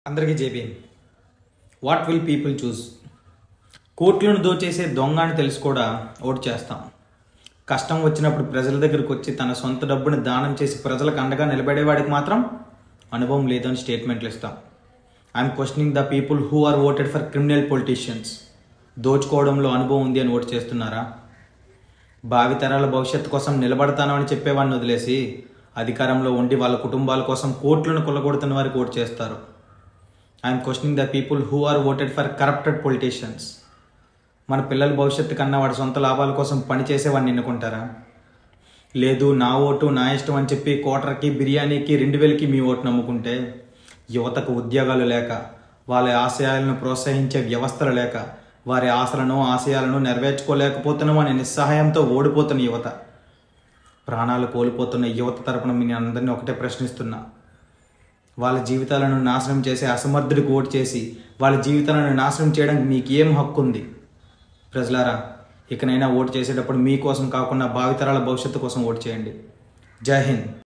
అందరికీ జేబీ what will people choose కోట్లను దోచేసే దొంగ అని తెలిసి కూడా ఓటు చేస్తాం కష్టం వచ్చినప్పుడు ప్రజల దగ్గరకు వచ్చి తన సొంత డబ్బుని దానం చేసి ప్రజలకు అండగా నిలబడేవాడికి మాత్రం అనుభవం లేదని స్టేట్మెంట్లు ఇస్తాం I'm questioning the people who are voted for criminal politicians దోచుకోవడంలో అనుభవం ఉంది అని ఓటు చేస్తున్నారా భావితరాల భవిష్యత్తు కోసం నిలబడతాను అని చెప్పేవాడిని వదిలేసి అధికారంలో ఉండి వాళ్ళ కుటుంబాల కోసం కోట్లను కొల్లగొడుతున్న వారికి ఓటు చేస్తారు I'm questioning the people who are voted for corrupted politicians మన పిల్లల భవిష్యత్తు కన్నా వాడి సొంత లాభాల కోసం పనిచేసేవాడిని ఎన్నుకుంటారా లేదు నా ఓటు నా ఇష్టం అని చెప్పి కోటర్కి బిర్యానీకి రెండు వేలకి మీ ఓటు నమ్ముకుంటే యువతకు ఉద్యోగాలు లేక వాళ్ళ ఆశయాలను ప్రోత్సహించే వ్యవస్థలు లేక వారి ఆశలను ఆశయాలను నెరవేర్చుకోలేకపోతున్నాం అనే నిస్సహాయంతో ఓడిపోతున్న యువత ప్రాణాలు కోల్పోతున్న యువత తరపున మీ అందరినీ ఒకటే ప్రశ్నిస్తున్నా వాళ్ళ జీవితాలను నాశనం చేసే అసమర్థుడికి ఓటు చేసి వాళ్ళ జీవితాలను నాశనం చేయడానికి మీకు ఏం హక్కు ఉంది ప్రజలారా ఇకనైనా ఓటు చేసేటప్పుడు మీకోసం కాకుండా భావితరాల భవిష్యత్తు కోసం ఓటు చేయండి జై హింద్